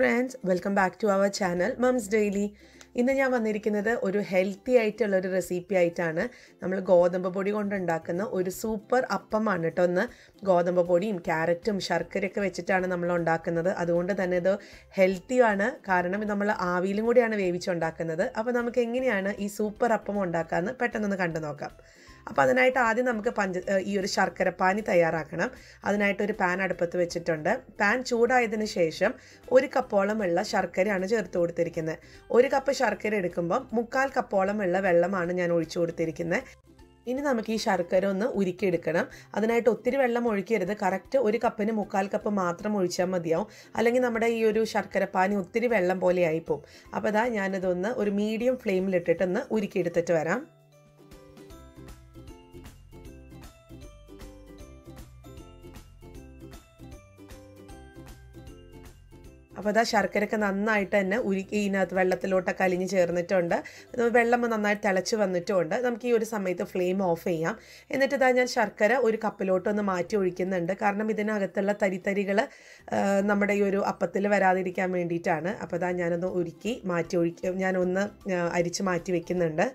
friends welcome back to our channel mums daily ഇന്ന് ഞാൻ വന്നിരിക്കുന്നത് ഒരു ഹെൽത്തി ആയിട്ടുള്ള ഒരു റെസിപ്പി ആയിട്ടാണ് നമ്മൾ ഗോതമ്പ് പൊടി കൊണ്ടുണ്ടാക്കുന്ന ഒരു സൂപ്പർ അപ്പമാണ് കേട്ടോ ഒന്ന് ഗോതമ്പ് പൊടിയും ക്യാരറ്റും ശർക്കരയൊക്കെ വെച്ചിട്ടാണ് നമ്മൾ ഉണ്ടാക്കുന്നത് അതുകൊണ്ട് തന്നെ ഇത് ഹെൽത്തിയാണ് കാരണം ഇത് നമ്മൾ ആവിയിലും കൂടിയാണ് വേവിച്ചുണ്ടാക്കുന്നത് അപ്പോൾ നമുക്ക് എങ്ങനെയാണ് ഈ സൂപ്പർ അപ്പം ഉണ്ടാക്കാമെന്ന് പെട്ടെന്നൊന്ന് കണ്ടു നോക്കാം അപ്പോൾ അതിനായിട്ട് ആദ്യം നമുക്ക് പഞ്ച ഈ ഒരു ശർക്കരപ്പാനി തയ്യാറാക്കണം അതിനായിട്ട് ഒരു പാൻ അടുപ്പത്ത് വെച്ചിട്ടുണ്ട് പാൻ ചൂടായതിന് ശേഷം ഒരു കപ്പോളം വെള്ള ശർക്കരയാണ് ചേർത്ത് കൊടുത്തിരിക്കുന്നത് ഒരു കപ്പ് ശർക്കര എടുക്കുമ്പം മുക്കാൽ കപ്പോളം വെള്ള വെള്ളമാണ് ഞാൻ ഒഴിച്ചു കൊടുത്തിരിക്കുന്നത് ഇനി നമുക്ക് ഈ ശർക്കര ഒന്ന് ഉരുക്കിയെടുക്കണം അതിനായിട്ട് ഒത്തിരി വെള്ളം ഒഴിക്കരുത് കറക്റ്റ് ഒരു കപ്പിന് മുക്കാൽ കപ്പ് മാത്രം ഒഴിച്ചാൽ മതിയാവും അല്ലെങ്കിൽ നമ്മുടെ ഈ ഒരു ശർക്കരപ്പാനി ഒത്തിരി വെള്ളം പോലെ ആയിപ്പോവും അപ്പോൾ അതാ ഞാനിതൊന്ന് ഒരു മീഡിയം ഫ്ലെയിമിലിട്ടിട്ടൊന്ന് ഉരുക്കിയെടുത്തിട്ട് വരാം അപ്പോൾ അതാ ശർക്കരയൊക്കെ നന്നായിട്ട് തന്നെ ഉരുക്കി ഇതിനകത്ത് വെള്ളത്തിലോട്ടൊക്കെ അലിഞ്ഞ് ചേർന്നിട്ടുണ്ട് വെള്ളം നന്നായിട്ട് തിളച്ച് വന്നിട്ടുമുണ്ട് നമുക്ക് ഈ ഒരു സമയത്ത് ഫ്ലെയിം ഓഫ് ചെയ്യാം എന്നിട്ട് ഇതാ ഞാൻ ശർക്കര ഒരു കപ്പിലോട്ടൊന്ന് മാറ്റി ഒഴിക്കുന്നുണ്ട് കാരണം ഇതിനകത്തുള്ള തരിതരികൾ നമ്മുടെ ഈ ഒരു അപ്പത്തിൽ വരാതിരിക്കാൻ വേണ്ടിയിട്ടാണ് അപ്പോൾ ഇതാ ഞാനൊന്ന് ഉരുക്കി മാറ്റി ഒഴിക്കും ഞാനൊന്ന് അരിച്ച് മാറ്റി വെക്കുന്നുണ്ട്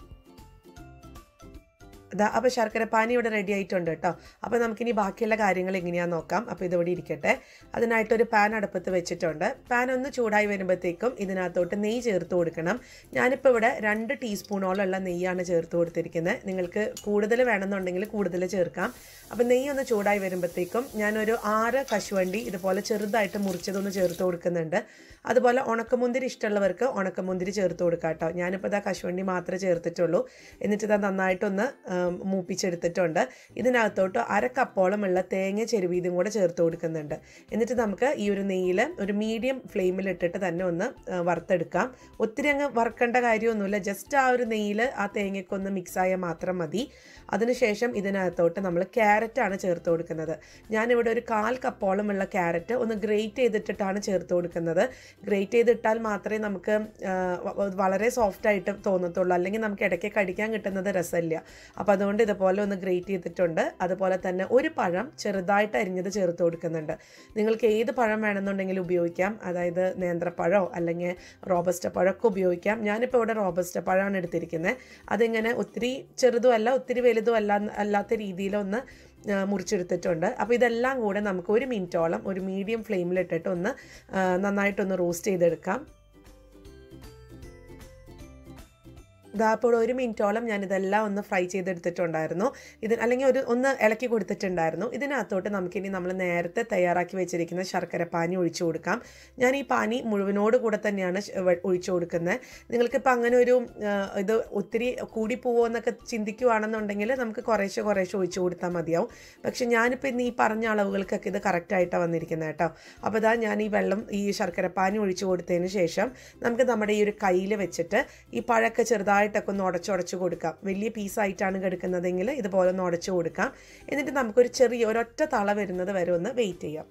അതാ അപ്പോൾ ശർക്കര പാനി ഇവിടെ റെഡി ആയിട്ടുണ്ട് കേട്ടോ അപ്പോൾ നമുക്കിനി ബാക്കിയുള്ള കാര്യങ്ങൾ എങ്ങനെയാണെന്ന് നോക്കാം അപ്പോൾ ഇതിവിടെ ഇരിക്കട്ടെ അതിനായിട്ടൊരു പാൻ അടുപ്പത്ത് വെച്ചിട്ടുണ്ട് പാൻ ഒന്ന് ചൂടായി വരുമ്പോഴത്തേക്കും ഇതിനകത്തോട്ട് നെയ്യ് ചേർത്ത് കൊടുക്കണം ഞാനിപ്പോൾ ഇവിടെ രണ്ട് ടീസ്പൂണോളമുള്ള നെയ്യാണ് ചേർത്ത് കൊടുത്തിരിക്കുന്നത് നിങ്ങൾക്ക് കൂടുതൽ വേണമെന്നുണ്ടെങ്കിൽ കൂടുതൽ ചേർക്കാം അപ്പോൾ നെയ്യ് ഒന്ന് ചൂടായി വരുമ്പോഴത്തേക്കും ഞാനൊരു ആറ് കശുവണ്ടി ഇതുപോലെ ചെറുതായിട്ട് മുറിച്ചതൊന്ന് ചേർത്ത് കൊടുക്കുന്നുണ്ട് അതുപോലെ ഉണക്കമുന്തിരി ഇഷ്ടമുള്ളവർക്ക് ഉണക്കമുന്തിരി ചേർത്ത് കൊടുക്കാം കേട്ടോ ഞാനിപ്പോൾ ഇതാ കശുവണ്ടി മാത്രമേ ചേർത്തിട്ടുള്ളൂ എന്നിട്ട് ഇതാ നന്നായിട്ടൊന്ന് മൂപ്പിച്ചെടുത്തിട്ടുണ്ട് ഇതിനകത്തോട്ട് അര കപ്പോളമുള്ള തേങ്ങ ചെരുവീതും കൂടെ ചേർത്ത് കൊടുക്കുന്നുണ്ട് എന്നിട്ട് നമുക്ക് ഈ ഒരു നെയ്യിൽ ഒരു മീഡിയം ഫ്ലെയിമിൽ ഇട്ടിട്ട് തന്നെ ഒന്ന് വറുത്തെടുക്കാം ഒത്തിരി അങ്ങ് വറുക്കേണ്ട കാര്യമൊന്നുമില്ല ജസ്റ്റ് ആ ഒരു നെയ്യിൽ ആ തേങ്ങയ്ക്കൊന്ന് മിക്സായാൽ മാത്രം മതി അതിനുശേഷം ഇതിനകത്തോട്ട് നമ്മൾ ക്യാരറ്റാണ് ചേർത്ത് കൊടുക്കുന്നത് ഞാനിവിടെ ഒരു കാൽ കപ്പോളമുള്ള ക്യാരറ്റ് ഒന്ന് ഗ്രേറ്റ് ചെയ്തിട്ടിട്ടാണ് ചേർത്ത് കൊടുക്കുന്നത് ഗ്രേറ്റ് ചെയ്തിട്ടാൽ മാത്രമേ നമുക്ക് വളരെ സോഫ്റ്റ് ആയിട്ട് തോന്നത്തുള്ളൂ അല്ലെങ്കിൽ നമുക്ക് ഇടയ്ക്ക് കടിക്കാൻ കിട്ടുന്നത് രസമില്ല അപ്പോൾ അതുകൊണ്ട് ഇതുപോലെ ഒന്ന് ഗ്രേറ്റ് ചെയ്തിട്ടുണ്ട് അതുപോലെ തന്നെ ഒരു പഴം ചെറുതായിട്ട് അരിഞ്ഞത് ചേർത്ത് കൊടുക്കുന്നുണ്ട് നിങ്ങൾക്ക് ഏത് പഴം വേണമെന്നുണ്ടെങ്കിലും ഉപയോഗിക്കാം അതായത് നേന്ത്രപ്പഴമോ അല്ലെങ്കിൽ റോബസ്റ്റ പഴമൊക്കെ ഉപയോഗിക്കാം ഞാനിപ്പോൾ ഇവിടെ റോബസ്റ്റ പഴമാണ് എടുത്തിരിക്കുന്നത് അതിങ്ങനെ ഒത്തിരി ചെറുതും അല്ല ഒത്തിരി വലുതും അല്ല അല്ലാത്ത രീതിയിലൊന്ന് മുറിച്ചെടുത്തിട്ടുണ്ട് അപ്പോൾ ഇതെല്ലാം കൂടെ നമുക്ക് ഒരു മിനിറ്റോളം ഒരു മീഡിയം ഫ്ലെയിമിലിട്ടിട്ട് ഒന്ന് നന്നായിട്ടൊന്ന് റോസ്റ്റ് ചെയ്തെടുക്കാം ഇതാ അപ്പോൾ ഒരു മിനിറ്റോളം ഞാൻ ഇതെല്ലാം ഒന്ന് ഫ്രൈ ചെയ്തെടുത്തിട്ടുണ്ടായിരുന്നു ഇത് അല്ലെങ്കിൽ ഒരു ഒന്ന് ഇളക്കി കൊടുത്തിട്ടുണ്ടായിരുന്നു ഇതിനകത്തോട്ട് നമുക്കിനി നമ്മൾ നേരത്തെ തയ്യാറാക്കി വെച്ചിരിക്കുന്ന ശർക്കര പാനി ഒഴിച്ചു കൊടുക്കാം ഞാൻ ഈ പാനി മുഴുവനോട് കൂടെ തന്നെയാണ് ഒഴിച്ചു കൊടുക്കുന്നത് നിങ്ങൾക്കിപ്പോൾ അങ്ങനെ ഒരു ഇത് ഒത്തിരി കൂടി പോവോ എന്നൊക്കെ ചിന്തിക്കുവാണെന്നുണ്ടെങ്കിൽ നമുക്ക് കുറേശ്ശെ കുറേശ്ശെ ഒഴിച്ചു കൊടുത്താൽ മതിയാവും പക്ഷെ ഞാനിപ്പോൾ ഇന്ന് ഈ പറഞ്ഞ അളവുകൾക്കൊക്കെ ഇത് കറക്റ്റായിട്ടാണ് വന്നിരിക്കുന്നത് കേട്ടോ അപ്പോൾ ഇതാ ഞാൻ ഈ വെള്ളം ഈ ശർക്കര പാനി ഒഴിച്ചു കൊടുത്തതിന് ശേഷം നമുക്ക് നമ്മുടെ ഈ ഒരു കയ്യിൽ വെച്ചിട്ട് ഈ പഴമൊക്കെ ചെറുതായി ചെറുതായിട്ടൊക്കെ ഒന്ന് ഉടച്ചുടച്ച് കൊടുക്കാം വലിയ പീസായിട്ടാണ് കിടക്കുന്നതെങ്കിൽ ഇതുപോലെ ഒന്ന് ഉടച്ചു കൊടുക്കാം എന്നിട്ട് നമുക്കൊരു ചെറിയ ഒരൊറ്റ തള വരുന്നത് വരെ ഒന്ന് വെയിറ്റ് ചെയ്യാം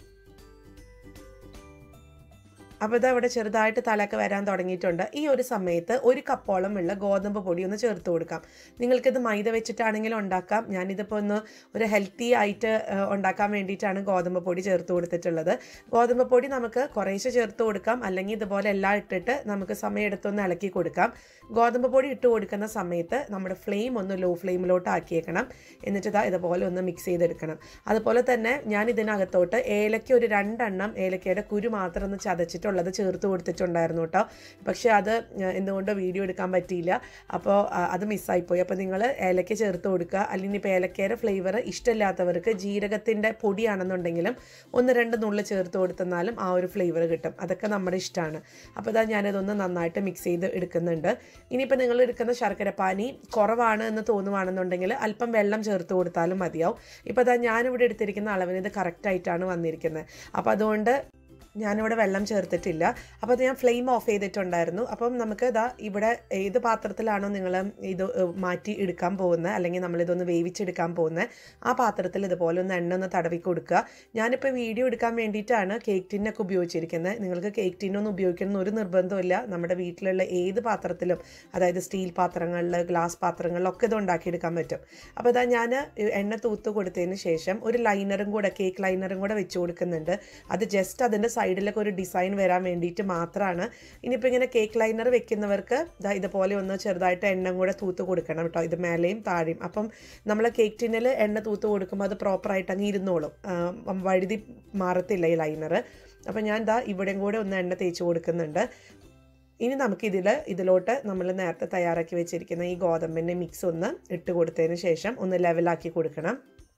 അപ്പോൾ ഇതാ ഇവിടെ ചെറുതായിട്ട് തലയൊക്കെ വരാൻ തുടങ്ങിയിട്ടുണ്ട് ഈ ഒരു സമയത്ത് ഒരു കപ്പോളം ഉള്ള ഗോതമ്പ് പൊടി ഒന്ന് ചേർത്ത് കൊടുക്കാം നിങ്ങൾക്കിത് മൈദ വെച്ചിട്ടാണെങ്കിലും ഉണ്ടാക്കാം ഞാനിതിപ്പോൾ ഒന്ന് ഒരു ഹെൽത്തി ആയിട്ട് ഉണ്ടാക്കാൻ വേണ്ടിയിട്ടാണ് ഗോതമ്പ് പൊടി ചേർത്ത് കൊടുത്തിട്ടുള്ളത് ഗോതമ്പ് പൊടി നമുക്ക് കുറേശ്ശെ ചേർത്ത് കൊടുക്കാം അല്ലെങ്കിൽ ഇതുപോലെ എല്ലാം ഇട്ടിട്ട് നമുക്ക് സമയമെടുത്തൊന്ന് ഇളക്കി കൊടുക്കാം ഗോതമ്പ് പൊടി ഇട്ട് കൊടുക്കുന്ന സമയത്ത് നമ്മുടെ ഫ്ലെയിം ഒന്ന് ലോ ഫ്ലെയിമിലോട്ട് ആക്കിയേക്കണം എന്നിട്ട് ഇതാ ഇതുപോലെ ഒന്ന് മിക്സ് ചെയ്തെടുക്കണം അതുപോലെ തന്നെ ഞാൻ ഇതിനകത്തോട്ട് ഏലക്ക ഒരു രണ്ടെണ്ണം ഏലക്കയുടെ കുരു മാത്രം ഒന്ന് ചതച്ചിട്ട് ഉള്ളത് ചേർത്ത് കൊടുത്തിട്ടുണ്ടായിരുന്നു കേട്ടോ പക്ഷേ അത് എന്തുകൊണ്ടോ വീഡിയോ എടുക്കാൻ പറ്റിയില്ല അപ്പോൾ അത് മിസ്സായിപ്പോയി അപ്പോൾ നിങ്ങൾ ഏലക്ക ചേർത്ത് കൊടുക്കുക അല്ലെങ്കിൽ ഇപ്പോൾ ഏലക്കയുടെ ഫ്ലേവർ ഇഷ്ടമില്ലാത്തവർക്ക് ജീരകത്തിൻ്റെ പൊടിയാണെന്നുണ്ടെങ്കിലും ഒന്ന് രണ്ട് നുള്ളിൽ ചേർത്ത് കൊടുത്തെന്നാലും ആ ഒരു ഫ്ലേവർ കിട്ടും അതൊക്കെ നമ്മുടെ ഇഷ്ടമാണ് അപ്പോൾ ഇതാ ഞാനിതൊന്ന് നന്നായിട്ട് മിക്സ് ചെയ്ത് എടുക്കുന്നുണ്ട് ഇനിയിപ്പോൾ നിങ്ങൾ എടുക്കുന്ന ശർക്കരപ്പാനി കുറവാണ് എന്ന് തോന്നുവാണെന്നുണ്ടെങ്കിൽ അല്പം വെള്ളം ചേർത്ത് കൊടുത്താലും മതിയാവും ഇപ്പോൾ ഇതാ ഞാനിവിടെ എടുത്തിരിക്കുന്ന അളവിന് ഇത് കറക്റ്റായിട്ടാണ് വന്നിരിക്കുന്നത് അപ്പോൾ അതുകൊണ്ട് ഞാനിവിടെ വെള്ളം ചേർത്തിട്ടില്ല അപ്പോൾ അത് ഞാൻ ഫ്ലെയിം ഓഫ് ചെയ്തിട്ടുണ്ടായിരുന്നു അപ്പം നമുക്ക് ഇതാ ഇവിടെ ഏത് പാത്രത്തിലാണോ നിങ്ങൾ ഇത് മാറ്റി എടുക്കാൻ പോകുന്നത് അല്ലെങ്കിൽ നമ്മളിതൊന്ന് വേവിച്ചെടുക്കാൻ പോകുന്നത് ആ പാത്രത്തിൽ ഇതുപോലെ ഒന്ന് എണ്ണ ഒന്ന് തടവി കൊടുക്കുക ഞാനിപ്പോൾ വീഡിയോ എടുക്കാൻ വേണ്ടിയിട്ടാണ് കേക്ക് ടിന്നൊക്കെ ഉപയോഗിച്ചിരിക്കുന്നത് നിങ്ങൾക്ക് കേക്ക് ടിന്നൊന്നും ഉപയോഗിക്കണം ഒരു നിർബന്ധമില്ല നമ്മുടെ വീട്ടിലുള്ള ഏത് പാത്രത്തിലും അതായത് സ്റ്റീൽ പാത്രങ്ങളിൽ ഗ്ലാസ് പാത്രങ്ങളിലൊക്കെ ഇത് ഉണ്ടാക്കിയെടുക്കാൻ പറ്റും അപ്പോൾ ഇതാ ഞാൻ എണ്ണ തൂത്ത് കൊടുത്തതിന് ശേഷം ഒരു ലൈനറും കൂടെ കേക്ക് ലൈനറും കൂടെ വെച്ച് കൊടുക്കുന്നുണ്ട് അത് ജസ്റ്റ് അതിൻ്റെ സൈഡിലൊക്കെ ഒരു ഡിസൈൻ വരാൻ വേണ്ടിയിട്ട് മാത്രമാണ് ഇനിയിപ്പോൾ ഇങ്ങനെ കേക്ക് ലൈനർ വെക്കുന്നവർക്ക് ദാ ഇതുപോലെ ഒന്ന് ചെറുതായിട്ട് എണ്ണ കൂടെ തൂത്ത് കൊടുക്കണം കേട്ടോ ഇത് മേലെയും താഴെയും അപ്പം നമ്മൾ കേക്ക് ടിന്നിൽ എണ്ണ തൂത്ത് കൊടുക്കുമ്പോൾ അത് പ്രോപ്പറായിട്ട് അങ്ങ് ഇരുന്നോളും ആ, വഴുതി മാറത്തില്ല ഈ ലൈനർ അപ്പം ഞാൻ ദാ ഇവിടെയും കൂടെ ഒന്ന് എണ്ണ തേച്ച് കൊടുക്കുന്നുണ്ട് ഇനി നമുക്കിതിൽ ഇതിലോട്ട് നമ്മൾ നേരത്തെ തയ്യാറാക്കി വെച്ചിരിക്കുന്ന ഈ ഗോതമ്പിൻ്റെ മിക്സ് ഒന്ന് ഇട്ട് കൊടുത്തതിന് ശേഷം ഒന്ന് ലെവലാക്കി കൊടുക്കണം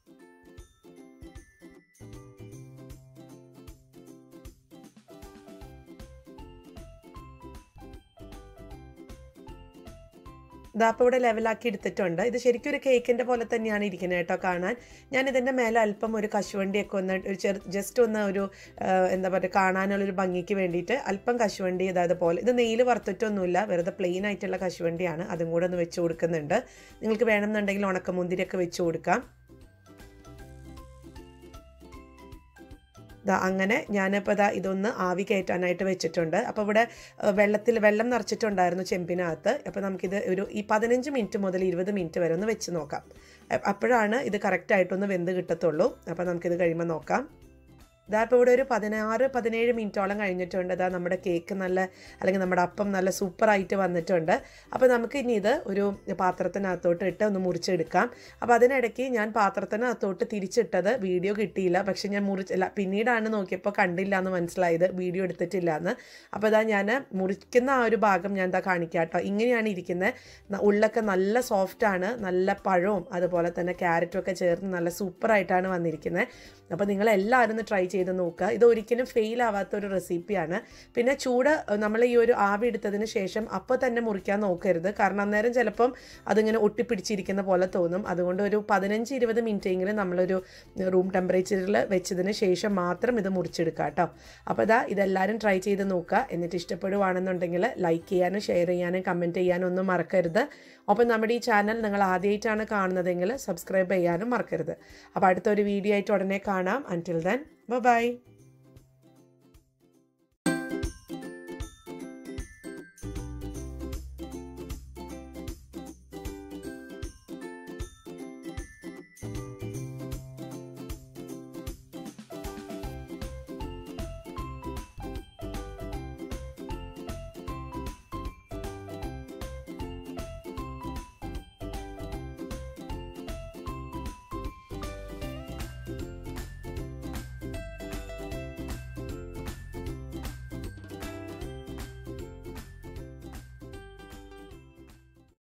ഇതാ അപ്പോൾ ഇവിടെ ലെവലാക്കി എടുത്തിട്ടുണ്ട് ഇത് ശരിക്കും ഒരു കേക്കിൻ്റെ പോലെ തന്നെയാണ് ഇരിക്കുന്നത് കേട്ടോ കാണാൻ ഞാൻ ഇതിൻ്റെ മേലെ അല്പം ഒരു കശുവണ്ടിയൊക്കെ ഒന്ന് ഒരു ചെറു ജസ്റ്റ് ഒന്ന് ഒരു ആ, എന്താ പറയുക കാണാനുള്ളൊരു ഭംഗിക്ക് വേണ്ടിയിട്ട് അല്പം കശുവണ്ടി ഇതായത് പോലെ ഇത് നെയ്യിൽ വറുത്തിട്ടൊന്നുമില്ല വെറുതെ പ്ലെയിൻ ആയിട്ടുള്ള കശുവണ്ടിയാണ് അതും കൂടെ ഒന്ന് വെച്ച് കൊടുക്കുന്നുണ്ട് നിങ്ങൾക്ക് വേണമെന്നുണ്ടെങ്കിൽ ഉണക്കമുന്തിരിയൊക്കെ വെച്ച് കൊടുക്കാം ദാ അങ്ങനെ ഞാനിപ്പോൾ ദാ ഇതൊന്ന് ആവി കയറ്റാനായിട്ട് വെച്ചിട്ടുണ്ട് അപ്പോൾ ഇവിടെ ഏഹ്, വെള്ളത്തിൽ വെള്ളം നിറച്ചിട്ടുണ്ടായിരുന്നു ചെമ്പിനകത്ത് അപ്പോൾ നമുക്കിത് ഒരു ഈ പതിനഞ്ച് മിനിറ്റ് മുതൽ ഇരുപത് മിനിറ്റ് വരെ ഒന്ന് വെച്ച് നോക്കാം അ- അപ്പോഴാണ് ഇത് കറക്റ്റായിട്ടൊന്ന് വെന്ത് കിട്ടത്തുള്ളൂ അപ്പോൾ നമുക്കിത് കഴിയുമ്പോൾ നോക്കാം ഇതാ ഇപ്പോൾ ഇവിടെ ഒരു പതിനാറ് പതിനേഴ് മിനിറ്റോളം കഴിഞ്ഞിട്ടുണ്ട് ഇതാ നമ്മുടെ കേക്ക് നല്ല അല്ലെങ്കിൽ നമ്മുടെ അപ്പം നല്ല സൂപ്പറായിട്ട് വന്നിട്ടുണ്ട് അപ്പോൾ നമുക്ക് ഇനി ഇത് ഒരു പാത്രത്തിനകത്തോട്ട് ഇട്ട് ഒന്ന് മുറിച്ചെടുക്കാം അപ്പോൾ അതിനിടയ്ക്ക് ഞാൻ പാത്രത്തിനകത്തോട്ട് തിരിച്ചിട്ടത് വീഡിയോ കിട്ടിയില്ല പക്ഷെ ഞാൻ മുറിച്ചില്ല പിന്നീടാണ് നോക്കിയപ്പോൾ കണ്ടില്ല എന്ന് മനസ്സിലായത് വീഡിയോ എടുത്തിട്ടില്ല എന്ന് അപ്പോൾ ഇതാ ഞാൻ മുറിക്കുന്ന ആ ഒരു ഭാഗം ഞാൻ ഇതാ കാണിക്കാം കേട്ടോ ഇങ്ങനെയാണ് ഇരിക്കുന്നത് ഉള്ളൊക്കെ നല്ല സോഫ്റ്റാണ് നല്ല പഴവും അതുപോലെ തന്നെ ക്യാരറ്റും ഒക്കെ ചേർന്ന് നല്ല സൂപ്പറായിട്ടാണ് വന്നിരിക്കുന്നത് അപ്പോൾ നിങ്ങൾ എല്ലാവരും ഒന്ന് ട്രൈ ചെയ്ത് നോക്കുക ഇത് ഒരിക്കലും ഫെയിൽ ആവാത്ത ഒരു റെസിപ്പിയാണ് പിന്നെ ചൂട് നമ്മൾ ഈ ഒരു ആവി എടുത്തതിന് ശേഷം അപ്പോൾ തന്നെ മുറിക്കാൻ നോക്കരുത് കാരണം അന്നേരം ചിലപ്പം അതിങ്ങനെ ഒട്ടിപ്പിടിച്ചിരിക്കുന്ന പോലെ തോന്നും അതുകൊണ്ട് ഒരു പതിനഞ്ച് ഇരുപത് മിനിറ്റെങ്കിലും നമ്മളൊരു റൂം ടെമ്പറേച്ചറിൽ വെച്ചതിന് ശേഷം മാത്രം ഇത് മുറിച്ചെടുക്കുക കേട്ടോ അപ്പോൾ ഇതാ ഇതെല്ലാവരും ട്രൈ ചെയ്ത് നോക്കുക എന്നിട്ട് ഇഷ്ടപ്പെടുവാണെന്നുണ്ടെങ്കിൽ ലൈക്ക് ചെയ്യാനും ഷെയർ ചെയ്യാനും കമൻറ്റ് ചെയ്യാനും ഒന്നും മറക്കരുത് ഒപ്പം നമ്മുടെ ഈ ചാനൽ നിങ്ങൾ ആദ്യമായിട്ടാണ് കാണുന്നതെങ്കിൽ സബ്സ്ക്രൈബ് ചെയ്യാനും മറക്കരുത് അപ്പോൾ അടുത്തൊരു വീഡിയോ ആയിട്ട് ഉടനെ കാണാം അൻറ്റിൽ ദെൻ ബൈ